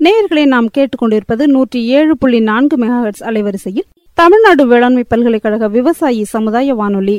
நேயர்களை நாம் கேட்டுக்கொண்டிருப்பது நூற்றி ஏழு புள்ளி நான்கு மெகாஹெட்ஸ் அலைவரிசையில் தமிழ்நாடு வேளாண்மை பல்கலைக்கழக விவசாயி சமுதாய வானொலி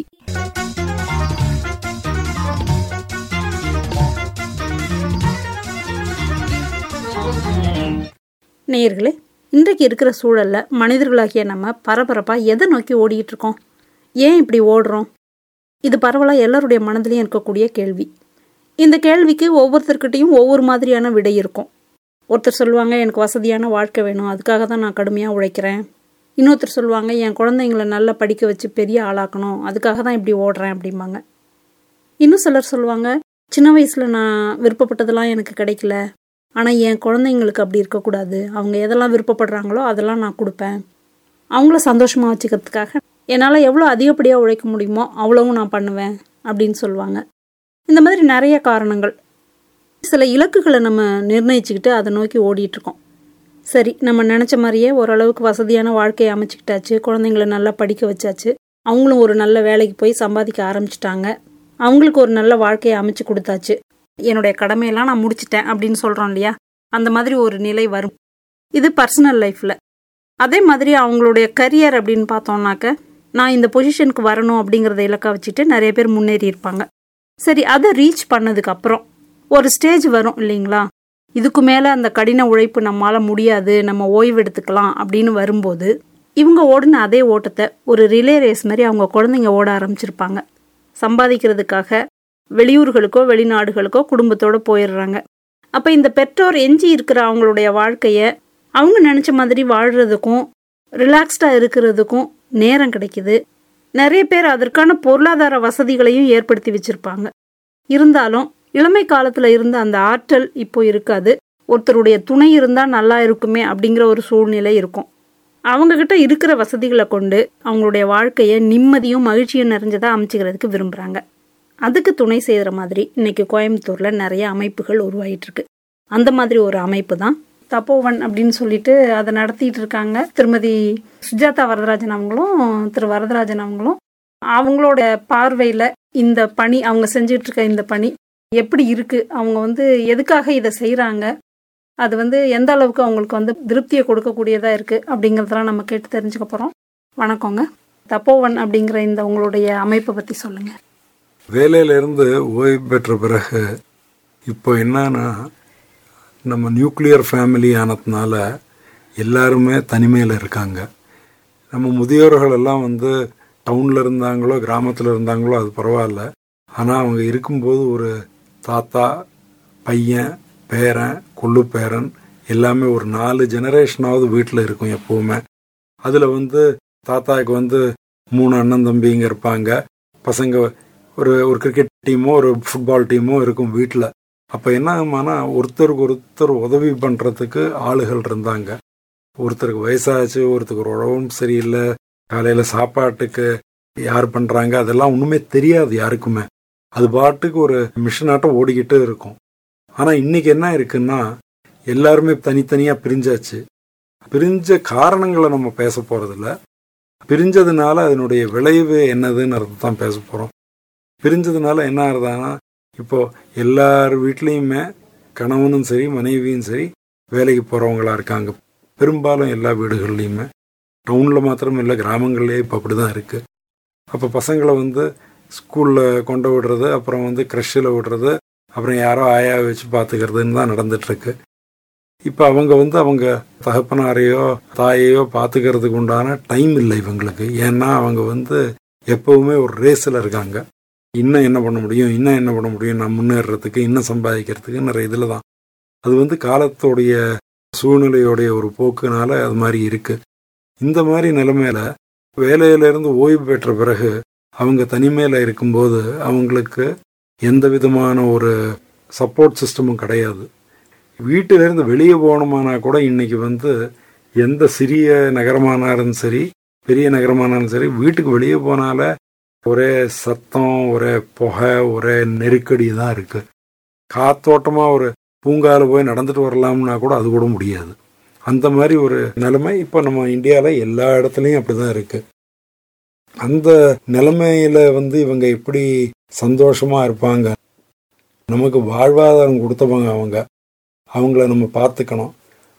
நேயர்களே இன்றைக்கு இருக்கிற சூழல்ல மனிதர்களாகிய நம்ம பரபரப்பா எதை நோக்கி ஓடிட்டு இருக்கோம் ஏன் இப்படி ஓடுறோம் இது பரவலாக எல்லாருடைய மனதிலையும் இருக்கக்கூடிய கேள்வி இந்த கேள்விக்கு ஒவ்வொருத்தர்கிட்டையும் ஒவ்வொரு மாதிரியான விடை இருக்கும் ஒருத்தர் சொல்லுவாங்க எனக்கு வசதியான வாழ்க்கை வேணும் அதுக்காக தான் நான் கடுமையாக உழைக்கிறேன் இன்னொருத்தர் சொல்லுவாங்க என் குழந்தைங்களை நல்லா படிக்க வச்சு பெரிய ஆளாக்கணும் அதுக்காக தான் இப்படி ஓடுறேன் அப்படிம்பாங்க இன்னும் சிலர் சொல்லுவாங்க சின்ன வயசில் நான் விருப்பப்பட்டதெல்லாம் எனக்கு கிடைக்கல ஆனால் என் குழந்தைங்களுக்கு அப்படி இருக்கக்கூடாது அவங்க எதெல்லாம் விருப்பப்படுறாங்களோ அதெல்லாம் நான் கொடுப்பேன் அவங்கள சந்தோஷமாக வச்சுக்கிறதுக்காக என்னால் எவ்வளோ அதிகப்படியாக உழைக்க முடியுமோ அவ்வளவும் நான் பண்ணுவேன் அப்படின்னு சொல்லுவாங்க இந்த மாதிரி நிறைய காரணங்கள் சில இலக்குகளை நம்ம நிர்ணயிச்சுக்கிட்டு அதை நோக்கி ஓடிட்டுருக்கோம் சரி நம்ம நினச்ச மாதிரியே ஓரளவுக்கு வசதியான வாழ்க்கையை அமைச்சிக்கிட்டாச்சு குழந்தைங்கள நல்லா படிக்க வச்சாச்சு அவங்களும் ஒரு நல்ல வேலைக்கு போய் சம்பாதிக்க ஆரம்பிச்சிட்டாங்க அவங்களுக்கு ஒரு நல்ல வாழ்க்கையை அமைச்சு கொடுத்தாச்சு என்னுடைய கடமையெல்லாம் நான் முடிச்சிட்டேன் அப்படின்னு சொல்கிறோம் இல்லையா அந்த மாதிரி ஒரு நிலை வரும் இது பர்சனல் லைஃப்பில் அதே மாதிரி அவங்களுடைய கரியர் அப்படின்னு பார்த்தோம்னாக்க நான் இந்த பொசிஷனுக்கு வரணும் அப்படிங்கிறத இலக்கா வச்சுட்டு நிறைய பேர் முன்னேறி இருப்பாங்க சரி அதை ரீச் பண்ணதுக்கு அப்புறம் ஒரு ஸ்டேஜ் வரும் இல்லைங்களா இதுக்கு மேலே அந்த கடின உழைப்பு நம்மளால் முடியாது நம்ம ஓய்வு எடுத்துக்கலாம் அப்படின்னு வரும்போது இவங்க ஓடின அதே ஓட்டத்தை ஒரு ரிலே ரேஸ் மாதிரி அவங்க குழந்தைங்க ஓட ஆரம்பிச்சிருப்பாங்க சம்பாதிக்கிறதுக்காக வெளியூர்களுக்கோ வெளிநாடுகளுக்கோ குடும்பத்தோடு போயிடுறாங்க அப்போ இந்த பெற்றோர் எஞ்சி இருக்கிற அவங்களுடைய வாழ்க்கையை அவங்க நினச்ச மாதிரி வாழ்கிறதுக்கும் ரிலாக்ஸ்டாக இருக்கிறதுக்கும் நேரம் கிடைக்குது நிறைய பேர் அதற்கான பொருளாதார வசதிகளையும் ஏற்படுத்தி வச்சுருப்பாங்க இருந்தாலும் இளமை காலத்தில் இருந்த அந்த ஆற்றல் இப்போ இருக்காது ஒருத்தருடைய துணை இருந்தால் நல்லா இருக்குமே அப்படிங்கிற ஒரு சூழ்நிலை இருக்கும் அவங்கக்கிட்ட இருக்கிற வசதிகளை கொண்டு அவங்களுடைய வாழ்க்கையை நிம்மதியும் மகிழ்ச்சியும் நிறைஞ்சதாக அமைச்சிக்கிறதுக்கு விரும்புகிறாங்க அதுக்கு துணை செய்கிற மாதிரி இன்னைக்கு கோயம்புத்தூரில் நிறைய அமைப்புகள் உருவாயிட்டு இருக்கு அந்த மாதிரி ஒரு அமைப்பு தான் தப்போவன் அப்படின்னு சொல்லிட்டு அதை நடத்திட்டு இருக்காங்க திருமதி சுஜாதா வரதராஜன் அவங்களும் திரு வரதராஜன் அவங்களும் அவங்களோட பார்வையில் இந்த பணி அவங்க செஞ்சுட்டு இருக்க இந்த பணி எப்படி இருக்கு அவங்க வந்து எதுக்காக இதை செய்கிறாங்க அது வந்து எந்த அளவுக்கு அவங்களுக்கு வந்து திருப்தியை கொடுக்கக்கூடியதாக இருக்கு அப்படிங்கிறதெல்லாம் நம்ம கேட்டு தெரிஞ்சுக்க போகிறோம் வணக்கங்க தப்போவன் அப்படிங்கிற இந்த உங்களுடைய அமைப்பை பற்றி சொல்லுங்கள் வேலையிலேருந்து ஓய்வு பெற்ற பிறகு இப்போ என்னன்னா நம்ம நியூக்ளியர் ஃபேமிலி ஆனதுனால எல்லாருமே தனிமையில் இருக்காங்க நம்ம முதியோர்கள் எல்லாம் வந்து டவுனில் இருந்தாங்களோ கிராமத்தில் இருந்தாங்களோ அது பரவாயில்ல ஆனால் அவங்க இருக்கும்போது ஒரு தாத்தா பையன் பேரன் கொள்ளு பேரன் எல்லாமே ஒரு நாலு ஜெனரேஷனாவது வீட்டில் இருக்கும் எப்போவுமே அதில் வந்து தாத்தாவுக்கு வந்து மூணு அண்ணன் தம்பிங்க இருப்பாங்க பசங்க ஒரு ஒரு கிரிக்கெட் டீமோ ஒரு ஃபுட்பால் டீமோ இருக்கும் வீட்டில் அப்போ என்ன ஆகுமானா ஒருத்தருக்கு ஒருத்தர் உதவி பண்ணுறதுக்கு ஆளுகள் இருந்தாங்க ஒருத்தருக்கு வயசாச்சு ஒருத்தருக்கு ஒரு உடம்பு சரியில்லை காலையில் சாப்பாட்டுக்கு யார் பண்ணுறாங்க அதெல்லாம் ஒன்றுமே தெரியாது யாருக்குமே அது பாட்டுக்கு ஒரு மிஷினாட்டம் ஓடிக்கிட்டு இருக்கும் ஆனால் இன்னைக்கு என்ன இருக்குன்னா எல்லாருமே தனித்தனியாக பிரிஞ்சாச்சு பிரிஞ்ச காரணங்களை நம்ம பேச போகிறதில்ல பிரிஞ்சதுனால அதனுடைய விளைவு என்னதுன்னு தான் பேச போகிறோம் பிரிஞ்சதுனால என்ன ஆகுதுன்னா இப்போ எல்லார் வீட்லேயுமே கணவனும் சரி மனைவியும் சரி வேலைக்கு போகிறவங்களா இருக்காங்க பெரும்பாலும் எல்லா வீடுகள்லையுமே டவுனில் மாத்திரம் இல்லை கிராமங்கள்லேயே இப்போ அப்படி தான் இருக்குது அப்போ பசங்களை வந்து ஸ்கூலில் கொண்டு விடுறது அப்புறம் வந்து க்ரஷில் விடுறது அப்புறம் யாரோ ஆயா வச்சு பார்த்துக்கிறதுன்னு தான் நடந்துட்டுருக்கு இப்போ அவங்க வந்து அவங்க தகப்பனாரையோ தாயையோ பார்த்துக்கிறதுக்கு உண்டான டைம் இல்லை இவங்களுக்கு ஏன்னா அவங்க வந்து எப்பவுமே ஒரு ரேஸில் இருக்காங்க இன்னும் என்ன பண்ண முடியும் இன்னும் என்ன பண்ண முடியும் நான் முன்னேறதுக்கு இன்னும் சம்பாதிக்கிறதுக்கு நிறைய இதில் தான் அது வந்து காலத்தோடைய சூழ்நிலையோடைய ஒரு போக்குனால அது மாதிரி இருக்கு இந்த மாதிரி நிலைமையில வேலையிலிருந்து ஓய்வு பெற்ற பிறகு அவங்க தனிமையில் இருக்கும்போது அவங்களுக்கு எந்த விதமான ஒரு சப்போர்ட் சிஸ்டமும் கிடையாது வீட்டிலேருந்து வெளியே போகணுமானா கூட இன்னைக்கு வந்து எந்த சிறிய நகரமானாலும் சரி பெரிய நகரமானாலும் சரி வீட்டுக்கு வெளியே போனால ஒரே சத்தம் ஒரே புகை ஒரே நெருக்கடி தான் இருக்கு காத்தோட்டமா ஒரு பூங்கால போய் நடந்துட்டு வரலாம்னா கூட அது கூட முடியாது அந்த மாதிரி ஒரு நிலைமை இப்போ நம்ம இந்தியாவில் எல்லா இடத்துலையும் அப்படிதான் இருக்கு அந்த நிலைமையில வந்து இவங்க எப்படி சந்தோஷமா இருப்பாங்க நமக்கு வாழ்வாதாரம் கொடுத்தவங்க அவங்க அவங்கள நம்ம பார்த்துக்கணும்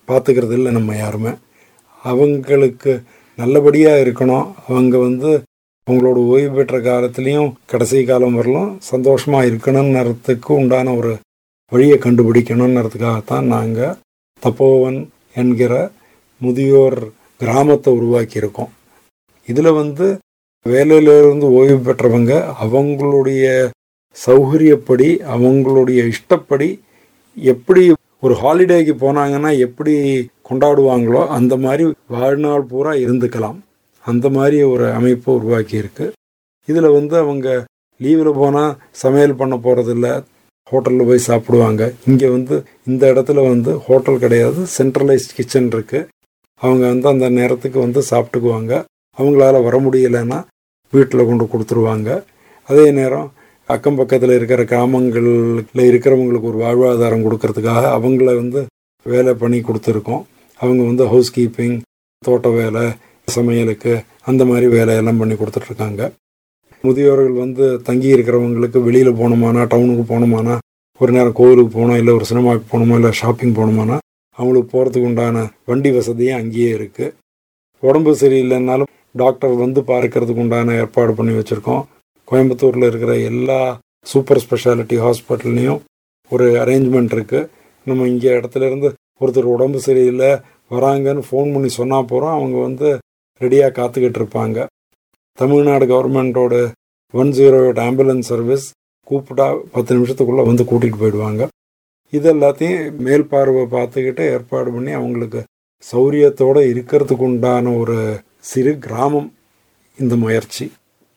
பார்த்துக்கிறது இல்லை நம்ம யாருமே அவங்களுக்கு நல்லபடியாக இருக்கணும் அவங்க வந்து அவங்களோட ஓய்வு பெற்ற காலத்துலேயும் கடைசி காலம் வரலும் சந்தோஷமாக இருக்கணும்ன்றதுக்கு உண்டான ஒரு வழியை கண்டுபிடிக்கணுன்றதுக்காகத்தான் நாங்கள் தப்போவன் என்கிற முதியோர் கிராமத்தை உருவாக்கியிருக்கோம் இதில் வந்து வேலையிலிருந்து ஓய்வு பெற்றவங்க அவங்களுடைய சௌகரியப்படி அவங்களுடைய இஷ்டப்படி எப்படி ஒரு ஹாலிடேக்கு போனாங்கன்னா எப்படி கொண்டாடுவாங்களோ அந்த மாதிரி வாழ்நாள் பூரா இருந்துக்கலாம் அந்த மாதிரி ஒரு அமைப்பு உருவாக்கி இருக்கு இதில் வந்து அவங்க லீவில் போனால் சமையல் பண்ண போகிறதில்ல ஹோட்டலில் போய் சாப்பிடுவாங்க இங்கே வந்து இந்த இடத்துல வந்து ஹோட்டல் கிடையாது சென்ட்ரலைஸ்ட் கிச்சன் இருக்குது அவங்க வந்து அந்த நேரத்துக்கு வந்து சாப்பிட்டுக்குவாங்க அவங்களால வர முடியலைன்னா வீட்டில் கொண்டு கொடுத்துருவாங்க அதே நேரம் அக்கம் பக்கத்தில் இருக்கிற கிராமங்களில் இருக்கிறவங்களுக்கு ஒரு வாழ்வாதாரம் கொடுக்கறதுக்காக அவங்கள வந்து வேலை பண்ணி கொடுத்துருக்கோம் அவங்க வந்து ஹவுஸ் கீப்பிங் தோட்ட வேலை சமையலுக்கு அந்த மாதிரி வேலையெல்லாம் பண்ணி கொடுத்துட்ருக்காங்க முதியோர்கள் வந்து தங்கி இருக்கிறவங்களுக்கு வெளியில் போகணுமானா டவுனுக்கு போகணுமானா ஒரு நேரம் கோவிலுக்கு போகணும் இல்லை ஒரு சினிமாவுக்கு போகணுமா இல்லை ஷாப்பிங் போகணுமானா அவங்களுக்கு போகிறதுக்கு உண்டான வண்டி வசதியும் அங்கேயே இருக்குது உடம்பு சரியில்லைன்னாலும் டாக்டர் வந்து பார்க்கறதுக்கு உண்டான ஏற்பாடு பண்ணி வச்சுருக்கோம் கோயம்புத்தூரில் இருக்கிற எல்லா சூப்பர் ஸ்பெஷாலிட்டி ஹாஸ்பிட்டல்லையும் ஒரு அரேஞ்ச்மெண்ட் இருக்குது நம்ம இங்கே இடத்துல இருந்து ஒருத்தர் உடம்பு சரியில்லை வராங்கன்னு ஃபோன் பண்ணி சொன்னால் போகிறோம் அவங்க வந்து ரெடியாக காத்துக்கிட்டு இருப்பாங்க தமிழ்நாடு கவர்மெண்ட்டோட one zero eight ambulance service கூப்பிட்டா பத்து நிமிஷத்துக்குள்ளே வந்து கூட்டிகிட்டு போயிடுவாங்க இது எல்லாத்தையும் மேல் பார்வை பார்த்துக்கிட்டு ஏற்பாடு பண்ணி அவங்களுக்கு சௌரியத்தோடு இருக்கிறதுக்கு உண்டான ஒரு சிறு கிராமம் இந்த முயற்சி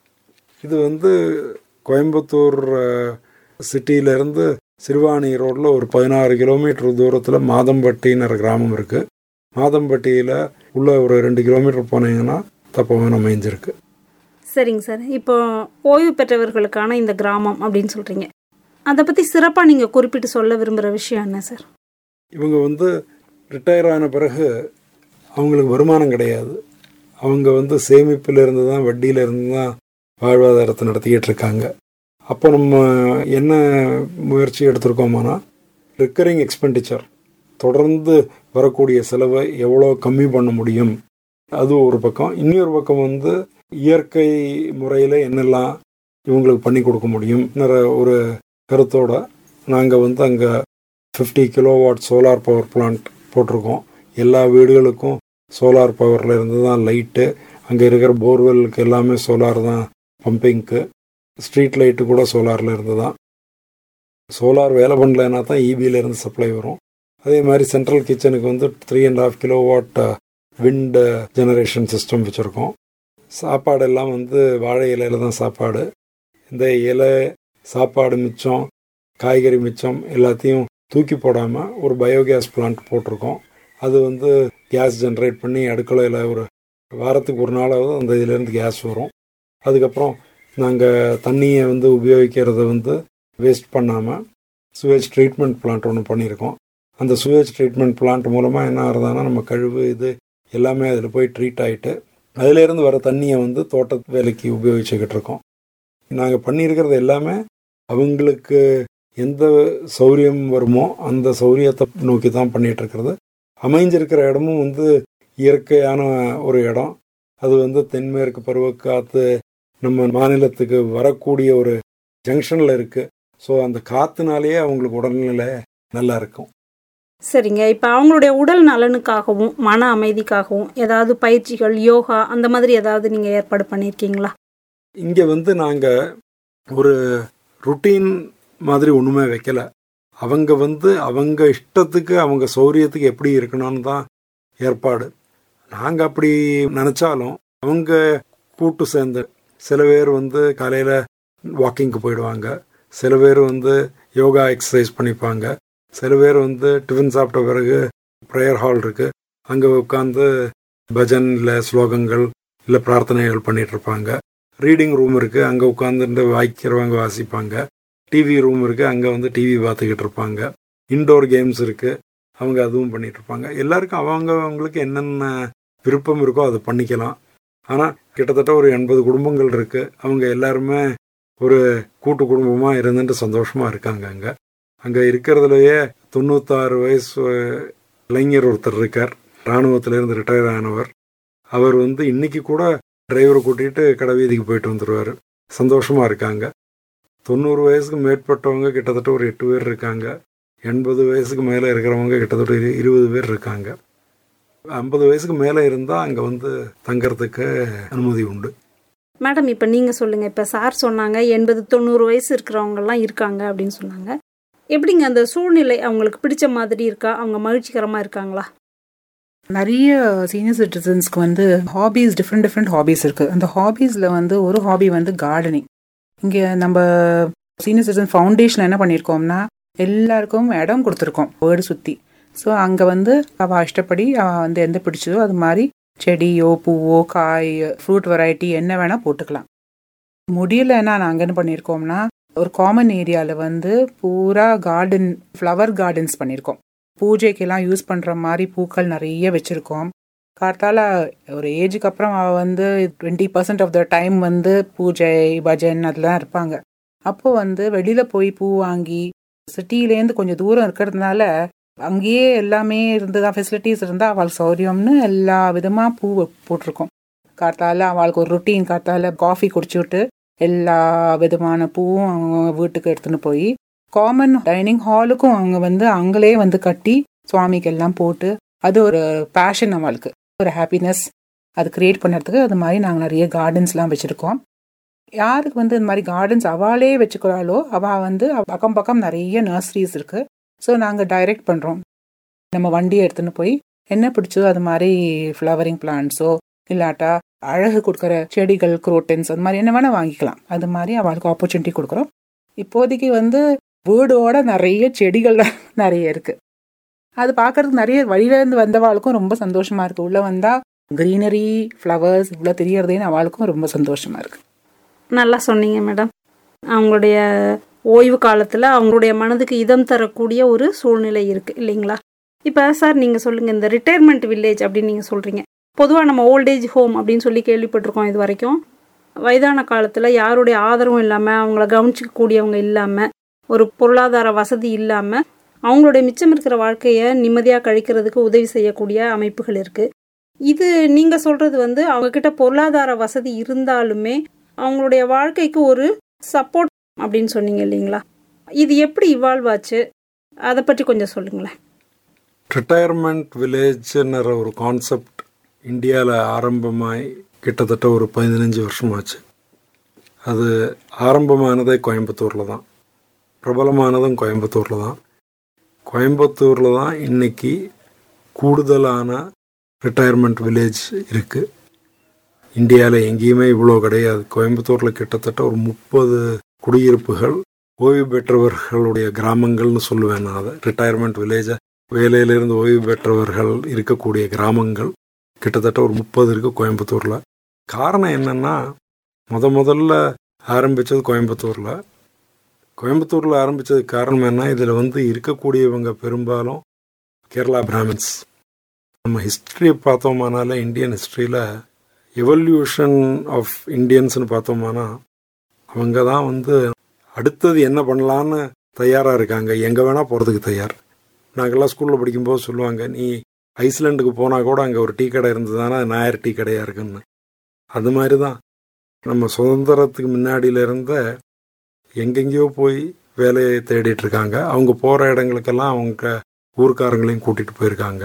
இது வந்து கோயம்புத்தூர் சிட்டியிலேருந்து சிறுவாணி ரோட்டில் ஒரு பதினாறு கிலோமீட்டர் தூரத்தில் மாதம்பட்டின்னு கிராமம் இருக்குது மாதம்பட்டியில் உள்ள ஒரு ரெண்டு கிலோமீட்டர் போனீங்கன்னா தப்பவன் அமைஞ்சிருக்கு சரிங்க சார் இப்போ ஓய்வு பெற்றவர்களுக்கான இந்த கிராமம் அப்படின்னு சொல்கிறீங்க அதை பற்றி சிறப்பாக நீங்கள் குறிப்பிட்டு சொல்ல விரும்புகிற விஷயம் என்ன சார் இவங்க வந்து ரிட்டையர் ஆன பிறகு அவங்களுக்கு வருமானம் கிடையாது அவங்க வந்து சேமிப்பில் இருந்து தான் வட்டியில இருந்து தான் வாழ்வாதாரத்தை நடத்திக்கிட்டு இருக்காங்க அப்போ நம்ம என்ன முயற்சி எடுத்திருக்கோமானா ரிக்கரிங் எக்ஸ்பெண்டிச்சர் தொடர்ந்து வரக்கூடிய செலவை எவ்வளோ கம்மி பண்ண முடியும் அது ஒரு பக்கம் இன்னொரு பக்கம் வந்து இயற்கை முறையில் என்னெல்லாம் இவங்களுக்கு பண்ணி கொடுக்க முடியும்ங்கிற ஒரு கருத்தோட நாங்கள் வந்து அங்கே fifty kilowatt solar power plant போட்டிருக்கோம் எல்லா வீடுகளுக்கும் சோலார் பவரில் இருந்து தான் லைட்டு அங்கே இருக்கிற போர்வெல்லுக்கு எல்லாமே சோலார் தான் பம்பிங்க்கு ஸ்ட்ரீட் லைட்டு கூட சோலாரில் இருந்து தான் சோலார் வேலை பண்ணலைன்னா தான் இபியிலேருந்து சப்ளை வரும் அதே மாதிரி சென்ட்ரல் கிச்சனுக்கு வந்து three and half kilowatt wind generation system வச்சுருக்கோம் சாப்பாடு எல்லாம் வந்து வாழை இலையில தான் சாப்பாடு இந்த இலை சாப்பாடு மிச்சம் காய்கறி மிச்சம் எல்லாத்தையும் தூக்கி போடாமல் ஒரு பயோகேஸ் பிளான்ட் போட்டிருக்கோம் அது வந்து கேஸ் ஜென்ரேட் பண்ணி அடுக்கலையில் ஒரு வாரத்துக்கு ஒரு நாளாவது அந்த இதுலேருந்து கேஸ் வரும் அதுக்கப்புறம் நாங்கள் தண்ணியை வந்து உபயோகிக்கிறத வந்து வேஸ்ட் பண்ணாமல் சுவேஜ் ட்ரீட்மெண்ட் பிளான்ட் ஒன்று பண்ணியிருக்கோம் அந்த சுவேஜ் ட்ரீட்மெண்ட் பிளான்ட் மூலமாக என்ன ஆகுதுன்னா நம்ம கழிவு இது எல்லாமே அதில் போய் ட்ரீட் ஆகிட்டு அதிலேருந்து வர தண்ணியை வந்து தோட்ட வேலைக்கு உபயோகிச்சுக்கிட்டு இருக்கோம் நாங்கள் பண்ணியிருக்கிறது எல்லாமே அவங்களுக்கு எந்த சௌரியம் வருமோ அந்த சௌரியத்தை நோக்கி தான் பண்ணிகிட்டு இருக்கிறது அமைஞ்சிருக்கிற இடமும் வந்து இயற்கையான ஒரு இடம் அது வந்து தென்மேற்கு பருவக்காற்று நம்ம மாநிலத்துக்கு வரக்கூடிய ஒரு ஜங்ஷனில் இருக்குது ஸோ அந்த காற்றுனாலேயே அவங்களுக்கு உடல்நிலை நல்லா இருக்கும் சரிங்க இப்போ அவங்களுடைய உடல் நலனுக்காகவும் மன அமைதிக்காகவும் ஏதாவது பயிற்சிகள் யோகா அந்த மாதிரி ஏதாவது நீங்கள் ஏற்பாடு பண்ணியிருக்கீங்களா இங்கே வந்து நாங்கள் ஒரு ருட்டீன் மாதிரி ஒன்றுமே வைக்கல அவங்க வந்து அவங்க இஷ்டத்துக்கு அவங்க சௌரியத்துக்கு எப்படி இருக்கணும்னு தான் ஏற்பாடு நாங்கள் அப்படி நினச்சாலும் அவங்க கூட்டு சேர்ந்து சில பேர் வந்து காலையில் வாக்கிங்க்கு போயிடுவாங்க சில பேர் வந்து யோகா எக்ஸசைஸ் பண்ணிப்பாங்க சில பேர் வந்து டிஃபன் சாப்பிட்ட பிறகு ப்ரேயர் ஹால் இருக்குது அங்கே உட்காந்து பஜன் இல்லை ஸ்லோகங்கள் இல்லை பிரார்த்தனைகள் பண்ணிட்டு இருப்பாங்க ரீடிங் ரூம் இருக்குது அங்கே உட்காந்துட்டு வாய்க்கிறவங்க வாசிப்பாங்க டிவி ரூம் இருக்குது அங்கே வந்து டிவி பார்த்துக்கிட்டு இருப்பாங்க இன்டோர் கேம்ஸ் இருக்குது அவங்க அதுவும் பண்ணிட்டு இருப்பாங்க எல்லாருக்கும் அவங்க அவங்களுக்கு என்னென்ன விருப்பம் இருக்கோ அதை பண்ணிக்கலாம் ஆனால் கிட்டத்தட்ட ஒரு எண்பது குடும்பங்கள் இருக்குது அவங்க எல்லாருமே ஒரு கூட்டு குடும்பமாக இருந்துட்டு சந்தோஷமாக இருக்காங்க அங்கே அங்கே இருக்கிறதுலையே தொண்ணூத்தாறு வயசு இளைஞர் ஒருத்தர் இருக்கார் இராணுவத்திலேருந்து ரிட்டையர் ஆனவர் அவர் வந்து இன்னைக்கு கூட டிரைவரை கூட்டிகிட்டு கடை வீதிக்கு போயிட்டு வந்துடுவார் சந்தோஷமாக இருக்காங்க தொண்ணூறு வயசுக்கு மேற்பட்டவங்க கிட்டத்தட்ட ஒரு எட்டு பேர் இருக்காங்க எண்பது வயசுக்கு மேலே இருக்கிறவங்க கிட்டத்தட்ட இரு- இருபது பேர் இருக்காங்க ஐம்பது வயசுக்கு மேலே இருந்தால் அங்கே வந்து தங்கறதுக்கு அனுமதி உண்டு மேடம் இப்போ நீங்கள் சொல்லுங்கள் இப்போ சார் சொன்னாங்க எண்பது தொண்ணூறு வயசு இருக்கிறவங்கலாம் இருக்காங்க அப்படின்னு சொன்னாங்க எப்படிங்க அந்த சூழ்நிலை அவங்களுக்கு பிடிச்ச மாதிரி இருக்கா அவங்க மகிழ்ச்சிகரமாக இருக்காங்களா நிறைய சீனியர் சிட்டிசன்ஸ்க்கு வந்து ஹாபீஸ் டிஃப்ரெண்ட் டிஃப்ரெண்ட் ஹாபீஸ் இருக்குது அந்த ஹாபீஸில் வந்து ஒரு ஹாபி வந்து கார்டனிங் இங்கே நம்ம சீனியர் சிட்டிசன் ஃபவுண்டேஷன் என்ன பண்ணியிருக்கோம்னா எல்லாருக்கும் இடம் கொடுத்துருக்கோம் வீடு சுற்றி ஸோ அங்கே வந்து அவள் இஷ்டப்படி அவள் வந்து எந்த பிடிச்சதோ அது மாதிரி செடியோ பூவோ காய் ஃப்ரூட் வெரைட்டி என்ன வேணால் போட்டுக்கலாம் முடியலைன்னா நாங்கள் என்ன பண்ணியிருக்கோம்னா ஒரு காமன் ஏரியாவில் வந்து பூரா கார்டன் ஃப்ளவர் கார்டன்ஸ் பண்ணியிருக்கோம் பூஜைக்கெல்லாம் யூஸ் பண்ணுற மாதிரி பூக்கள் நிறைய வச்சுருக்கோம் கார்த்தால ஒரு ஏஜுக்கு அப்புறம் அவள் வந்து twenty percent of the time வந்து பூஜை பஜன் அதெல்லாம் இருப்பாங்க அப்போ வந்து வெளியில் போய் பூ வாங்கி சிட்டிலேருந்து கொஞ்சம் தூரம் இருக்கிறதுனால அங்கேயே எல்லாமே இருந்ததா ஃபெசிலிட்டிஸ் இருந்தால் அவளுக்கு சௌரியம்னு எல்லா விதமாக பூ போட்டிருக்கோம் கார்த்தால அவளுக்கு ஒரு ரொட்டீன் கார்த்தால காஃபி குடிச்சுட்டு எல்லா விதமான பூவும் அவங்க வீட்டுக்கு எடுத்துன்னு போய் காமன் டைனிங் ஹாலுக்கும் அவங்க வந்து அவங்களே வந்து கட்டி சுவாமிக்கு எல்லாம் போட்டு அது ஒரு பேஷன் அவளுக்கு ஒரு ஹாப்பினஸ் அது கிரியேட் பண்ணுறதுக்கு அது மாதிரி நாங்கள் நிறைய கார்டன்ஸ்லாம் வச்சுருக்கோம் யாருக்கு வந்து இந்த மாதிரி கார்டன்ஸ் அவளே வச்சுக்கிறாளோ அவள் வந்து பக்கம் பக்கம் நிறைய நர்சரிஸ் இருக்குது ஸோ நாங்கள் டைரக்ட் பண்ணுறோம் நம்ம வண்டியை எடுத்துன்னு போய் என்ன பிடிச்சதோ அது மாதிரி ஃப்ளவரிங் பிளான்ட்ஸோ இல்லாட்டா அழகு கொடுக்குற செடிகள் குரோட்டன்ஸ் அது மாதிரி என்ன வேணால் வாங்கிக்கலாம் அது மாதிரி அவளுக்கு ஆப்பர்ச்சுனிட்டி கொடுக்குறோம் இப்போதைக்கு வந்து வீடோட நிறைய செடிகள் நிறைய இருக்கு அது பார்க்கறதுக்கு நிறைய வழியிலேருந்து வந்தவாளுக்கும் ரொம்ப சந்தோஷமா இருக்கு உள்ள வந்தா க்ரீனரி ஃப்ளவர்ஸ் இவ்வளோ தெரியறதேன்னு அவளுக்கும் ரொம்ப சந்தோஷமா இருக்கு நல்லா சொன்னீங்க மேடம் அவங்களுடைய ஓய்வு காலத்தில் அவங்களுடைய மனதுக்கு இதம் தரக்கூடிய ஒரு சூழ்நிலை இருக்குது இல்லைங்களா இப்போ சார் நீங்கள் சொல்லுங்கள் இந்த ரிட்டையர்மெண்ட் வில்லேஜ் அப்படின்னு நீங்கள் சொல்கிறீங்க பொதுவாக நம்ம ஓல்டேஜ் ஹோம் அப்படின்னு சொல்லி கேள்விப்பட்டிருக்கோம் இது வரைக்கும் வயதான காலத்தில் யாருடைய ஆதரவும் இல்லாமல் அவங்கள கவனிச்சிக்கக்கூடியவங்க இல்லாமல் ஒரு பொருளாதார வசதி இல்லாமல் அவங்களுடைய மிச்சம் இருக்கிற வாழ்க்கையை நிம்மதியாக கழிக்கிறதுக்கு உதவி செய்யக்கூடிய அமைப்புகள் இருக்குது இது நீங்கள் சொல்கிறது வந்து அவங்கக்கிட்ட பொருளாதார வசதி இருந்தாலுமே அவங்களுடைய வாழ்க்கைக்கு ஒரு சப்போர்ட் அப்படின்னு சொன்னீங்க இல்லைங்களா இது எப்படி இவால்வ் ஆச்சு அதை பற்றி கொஞ்சம் சொல்லுங்களேன் ரிட்டையர்மெண்ட் வில்லேஜ்ன்ற ஒரு கான்செப்ட் இந்தியாவில் ஆரம்பமாய் கிட்டத்தட்ட ஒரு பதினஞ்சு வருஷமாச்சு அது ஆரம்பமானதே கோயம்புத்தூரில் தான் பிரபலமானதும் கோயம்புத்தூரில் தான் கோயம்புத்தூரில் தான் இன்னைக்கு கூடுதலான ரிட்டையர்மெண்ட் வில்லேஜ் இருக்குது இந்தியாவில் எங்கேயுமே இவ்வளோ கிடையாது கோயம்புத்தூரில் கிட்டத்தட்ட ஒரு முப்பது குடியிருப்புகள் ஓய்வு பெற்றவர்களுடைய கிராமங்கள்னு சொல்லுவேன் நான் அதை ரிட்டையர்மெண்ட் வில்லேஜை வேலையிலிருந்து ஓய்வு பெற்றவர்கள் இருக்கக்கூடிய கிராமங்கள் கிட்டத்தட்ட ஒரு முப்பது இருக்குது கோயம்புத்தூரில் காரணம் என்னென்னா முத முதல்ல ஆரம்பித்தது கோயம்புத்தூரில் கோயம்புத்தூரில் ஆரம்பித்ததுக்கு காரணம் என்ன இதில் வந்து இருக்கக்கூடியவங்க பெரும்பாலும் கேரளா பிராமின்ஸ் நம்ம ஹிஸ்ட்ரியை பார்த்தோமானால இந்தியன் ஹிஸ்ட்ரியில் எவல்யூஷன் ஆஃப் இந்தியன்ஸ்னு பார்த்தோமானா அவங்க தான் வந்து அடுத்தது என்ன பண்ணலான்னு தயாராக இருக்காங்க எங்கே வேணால் போகிறதுக்கு தயார் நாங்கள்லாம் ஸ்கூலில் படிக்கும்போது சொல்லுவாங்க நீ ஐஸ்லாண்டுக்கு போனால் கூட அங்கே ஒரு டீ கடை இருந்ததுன்னா அது நாயர் டீ கடையாக இருக்குன்னு அது மாதிரி தான் நம்ம சுதந்திரத்துக்கு முன்னாடியில இருந்த எங்கெங்கேயோ போய் வேலையை தேடிட்டு இருக்காங்க அவங்க போகிற இடங்களுக்கெல்லாம் அவங்க ஊர்க்காரங்களையும் கூட்டிகிட்டு போயிருக்காங்க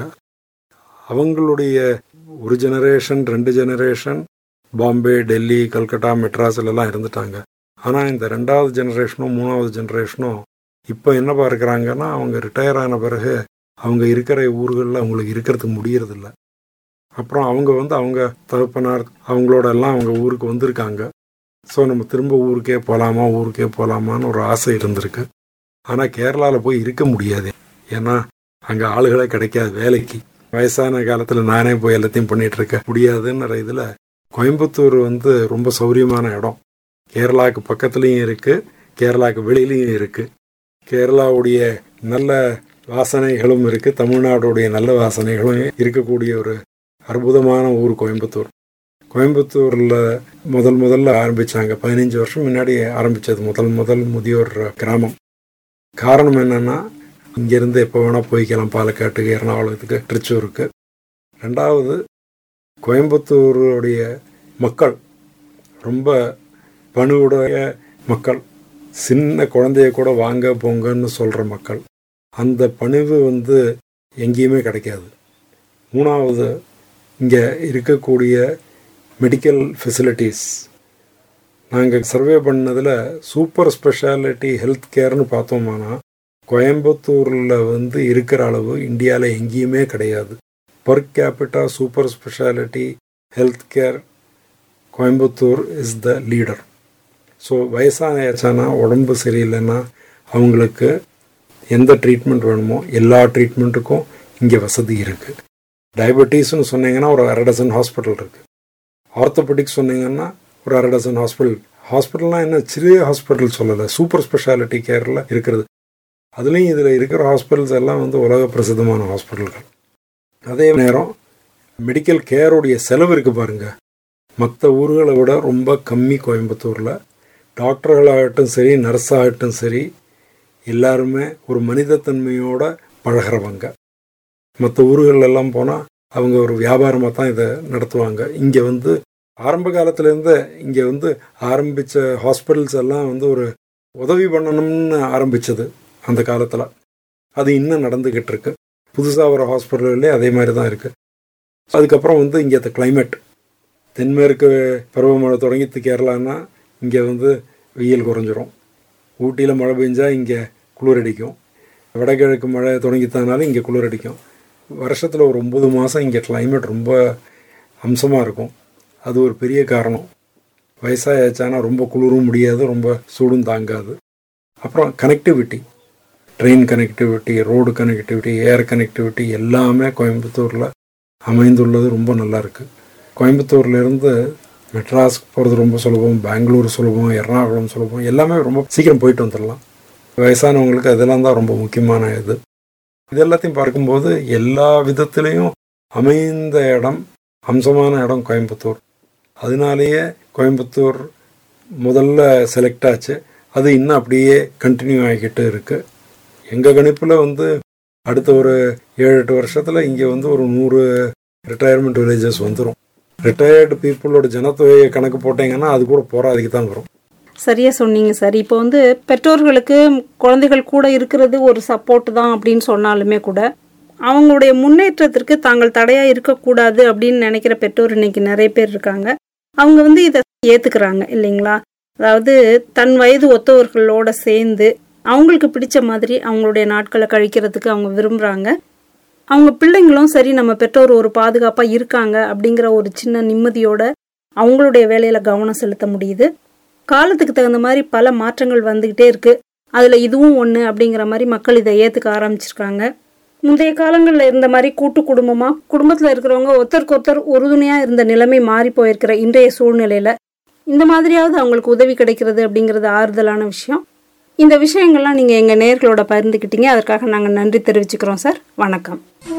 அவங்களுடைய ஒரு ஜெனரேஷன் ரெண்டு ஜெனரேஷன் பாம்பே டெல்லி கல்கட்டா மெட்ராஸ்லலாம் இருந்துட்டாங்க ஆனால் இந்த ரெண்டாவது ஜெனரேஷனும் மூணாவது ஜெனரேஷனும் இப்போ என்ன பார்க்குறாங்கன்னா அவங்க ரிட்டையர் ஆன பிறகு அவங்க இருக்கிற ஊர்களில் அவங்களுக்கு இருக்கிறதுக்கு முடியறதில்ல அப்புறம் அவங்க வந்து அவங்க தகப்பனார் அவங்களோட எல்லாம் அவங்க ஊருக்கு வந்திருக்காங்க ஸோ நம்ம திரும்ப ஊருக்கே போகலாமா ஊருக்கே போகலாமான்னு ஒரு ஆசை இருந்திருக்கு ஆனால் கேரளாவில் போய் இருக்க முடியாது ஏன்னா அங்கே ஆளுகளே கிடைக்காது வேலைக்கு வயசான காலத்தில் நானே போய் எல்லாத்தையும் பண்ணிட்டு இருக்க முடியாதுன்ற இதில் கோயம்புத்தூர் வந்து ரொம்ப சௌரியமான இடம் கேரளாவுக்கு பக்கத்துலேயும் இருக்குது கேரளாவுக்கு வெளியிலையும் இருக்குது கேரளாவுடைய நல்ல வாசனைகளும் இருக்குது தமிழ்நாடுடைய நல்ல வாசனைகளும் இருக்கக்கூடிய ஒரு அற்புதமான ஊர் கோயம்புத்தூர் கோயம்புத்தூரில் முதல் முதல்ல ஆரம்பித்தாங்க பதினஞ்சு வருஷம் முன்னாடி ஆரம்பித்தது முதல் முதல் முதியோர் கிராமம் காரணம் என்னென்னா இங்கேருந்து எப்போ வேணால் போய்க்கலாம் பாலக்காட்டுக்கு எர்ணாகுளத்துக்கு திருச்சூருக்கு ரெண்டாவது கோயம்புத்தூருடைய மக்கள் ரொம்ப பணுவுடைய மக்கள் சின்ன குழந்தைய கூட வாங்க போங்கன்னு சொல்கிற மக்கள் அந்த பணிவு வந்து எங்கேயுமே கிடைக்காது மூணாவது இங்கே இருக்கக்கூடிய மெடிக்கல் ஃபெசிலிட்டிஸ் நாங்கள் சர்வே பண்ணதில் சூப்பர் ஸ்பெஷாலிட்டி ஹெல்த் கேர்னு பார்த்தோம்னா கோயம்புத்தூரில் வந்து இருக்கிற அளவு இந்தியாவில் எங்கேயுமே கிடையாது per capita super speciality health care Coimbatore is the leader so வயசானாச்சானா உடம்பு சரியில்லைன்னா அவங்களுக்கு எந்த ட்ரீட்மெண்ட் வேணுமோ எல்லா ட்ரீட்மெண்ட்டுக்கும் இங்கே வசதி இருக்குது டயபெட்டிஸ்னு சொன்னீங்கன்னா ஒரு அரை டசன் ஹாஸ்பிட்டல் இருக்குது ஆர்த்தோபெடிக் சொன்னீங்கன்னா ஒரு அரை டசன் ஹாஸ்பிட்டல் ஹாஸ்பிட்டல்னால் என்ன சிறிய ஹாஸ்பிட்டல் சொல்லலை சூப்பர் ஸ்பெஷாலிட்டி கேரில் இருக்கிறது அதுலேயும் இதில் இருக்கிற ஹாஸ்பிட்டல்ஸ் எல்லாம் வந்து உலக பிரசித்தமான ஹாஸ்பிட்டல்கள் அதே நேரம் மெடிக்கல் கேருடைய செலவு இருக்குது பாருங்கள் மற்ற ஊர்களை விட ரொம்ப கம்மி கோயம்புத்தூரில் டாக்டர்களாகட்டும் சரி நர்ஸாகட்டும் சரி எல்லாருமே ஒரு மனிதத்தன்மையோட பழகிறவங்க மற்ற ஊர்களெல்லாம் போனால் அவங்க ஒரு வியாபாரமாக தான் இதை நடத்துவாங்க இங்கே வந்து ஆரம்ப காலத்துலேருந்து இங்கே வந்து ஆரம்பித்த ஹாஸ்பிட்டல்ஸ் எல்லாம் வந்து ஒரு உதவி பண்ணணும்னு ஆரம்பித்தது அந்த காலத்தில் அது இன்னும் நடந்துக்கிட்டு இருக்கு புதுசாக வர ஹாஸ்பிட்டல்லே அதே மாதிரி தான் இருக்குது அதுக்கப்புறம் வந்து இங்கே கிளைமேட் தென்மேற்கு பருவமழை தொடங்கித்து கேரளான்னா இங்கே வந்து வெயில் குறைஞ்சிரும் ஊட்டியில் மழை பெஞ்சால் இங்கே குளிர் அடிக்கும் வடகிழக்கு மழை தொடங்கித்தானாலும் இங்கே குளிர் அடிக்கும் வருஷத்தில் ஒரு ஒம்பது மாதம் இங்கே கிளைமேட் ரொம்ப அம்சமாக இருக்கும் அது ஒரு பெரிய காரணம் வயசாயாச்சானா ரொம்ப குளிரும் முடியாது ரொம்ப சூடும் தாங்காது அப்புறம் connectivity train connectivity road connectivity air connectivity எல்லாமே கோயம்புத்தூரில் அமைந்துள்ளது ரொம்ப நல்லா இருக்குது கோயம்புத்தூர்லேருந்து மெட்ராஸ்க்கு போகிறது ரொம்ப சுலபம் பெங்களூர் சுலபம் எர்ணாகுளம் சுலபம் எல்லாமே ரொம்ப சீக்கிரம் போயிட்டு வந்துடலாம் வயசானவங்களுக்கு அதெல்லாம் தான் ரொம்ப முக்கியமான இது இது எல்லாத்தையும் பார்க்கும்போது எல்லா விதத்துலேயும் அமைந்த இடம் அம்சமான இடம் கோயம்புத்தூர் அதனாலேயே கோயம்புத்தூர் முதல்ல செலக்ட் ஆச்சு அது இன்னும் அப்படியே கண்டினியூ ஆகிக்கிட்டு இருக்குது எங்கள் கணிப்பில் வந்து அடுத்த ஒரு ஏழு எட்டு வருஷத்தில் இங்கே வந்து ஒரு நூறு ரிட்டையர்மெண்ட் வில்லேஜஸ் வந்துடும் ரிட்டையர்டு பீப்புளோட ஜனத்தொகையை கணக்கு போட்டீங்கன்னா அது கூட போராதிக்கு தான் வரும் சரியா சொன்னீங்க சார் இப்போ வந்து பெற்றோர்களுக்கு குழந்தைகள் கூட இருக்கிறது ஒரு சப்போர்ட் தான் அப்படின்னு சொன்னாலுமே கூட அவங்களுடைய முன்னேற்றத்திற்கு தாங்கள் தடையா இருக்கக்கூடாது அப்படின்னு நினைக்கிற பெற்றோர் இன்னைக்கு நிறைய பேர் இருக்காங்க அவங்க வந்து இதை ஏத்துக்கிறாங்க இல்லைங்களா அதாவது தன் வயது ஒத்தவர்களோட சேர்ந்து அவங்களுக்கு பிடிச்ச மாதிரி அவங்களுடைய நாட்களை கழிக்கிறதுக்கு அவங்க விரும்புறாங்க அவங்க பிள்ளைங்களும் சரி நம்ம பெற்றோர் ஒரு பாதுகாப்பா இருக்காங்க அப்படிங்கிற ஒரு சின்ன நிம்மதியோட அவங்களுடைய வேலையில கவனம் செலுத்த முடியுது காலத்துக்கு தகுந்த மாதிரி பல மாற்றங்கள் வந்துகிட்டே இருக்கு அதுல இதுவும் ஒண்ணு அப்படிங்கிற மாதிரி மக்கள் இதை ஏத்துக்க ஆரம்பிச்சிருக்காங்க முந்தைய காலங்களில் இருந்த மாதிரி கூட்டு குடும்பமா குடும்பத்துல இருக்கிறவங்க ஒருத்தருக்கு ஒருத்தர் உறுதுணையா இருந்த நிலைமை மாறி போயிருக்கிற இன்றைய சூழ்நிலையில இந்த மாதிரியாவது அவங்களுக்கு உதவி கிடைக்கிறது அப்படிங்கிறது ஆறுதலான விஷயம் இந்த விஷயங்கள்லாம் நீங்க எங்க நேர்களோட பகிர்ந்துக்கிட்டீங்க அதற்காக நாங்க நன்றி தெரிவிச்சுக்கிறோம் சார் வணக்கம்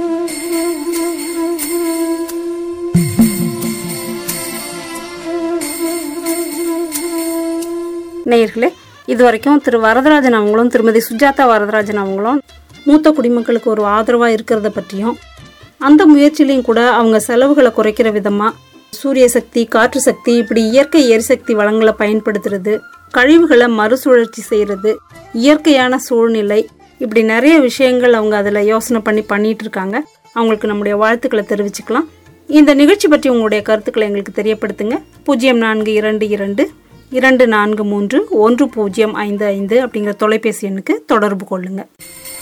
நேயர்களே இது வரைக்கும் திரு வரதராஜன் அவங்களும் திருமதி சுஜாதா வரதராஜன் அவங்களும் மூத்த குடிமக்களுக்கு ஒரு ஆதரவாக இருக்கிறத பற்றியும் அந்த முயற்சியிலையும் கூட அவங்க செலவுகளை குறைக்கிற விதமாக சூரிய சக்தி காற்று சக்தி இப்படி இயற்கை எரிசக்தி வளங்களை பயன்படுத்துறது கழிவுகளை மறுசுழற்சி செய்கிறது இயற்கையான சூழ்நிலை இப்படி நிறைய விஷயங்கள் அவங்க அதில் யோசனை பண்ணி பண்ணிட்டு இருக்காங்க அவங்களுக்கு நம்முடைய வாழ்த்துக்களை தெரிவிச்சுக்கலாம் இந்த நிகழ்ச்சி பற்றி உங்களுடைய கருத்துக்களை எங்களுக்கு தெரியப்படுத்துங்க பூஜ்ஜியம் நான்கு இரண்டு இரண்டு இரண்டு நான்கு மூன்று ஒன்று பூஜ்ஜியம் ஐந்து ஐந்து அப்படிங்கிற தொலைபேசி எண்ணுக்கு தொடர்பு கொள்ளுங்கள்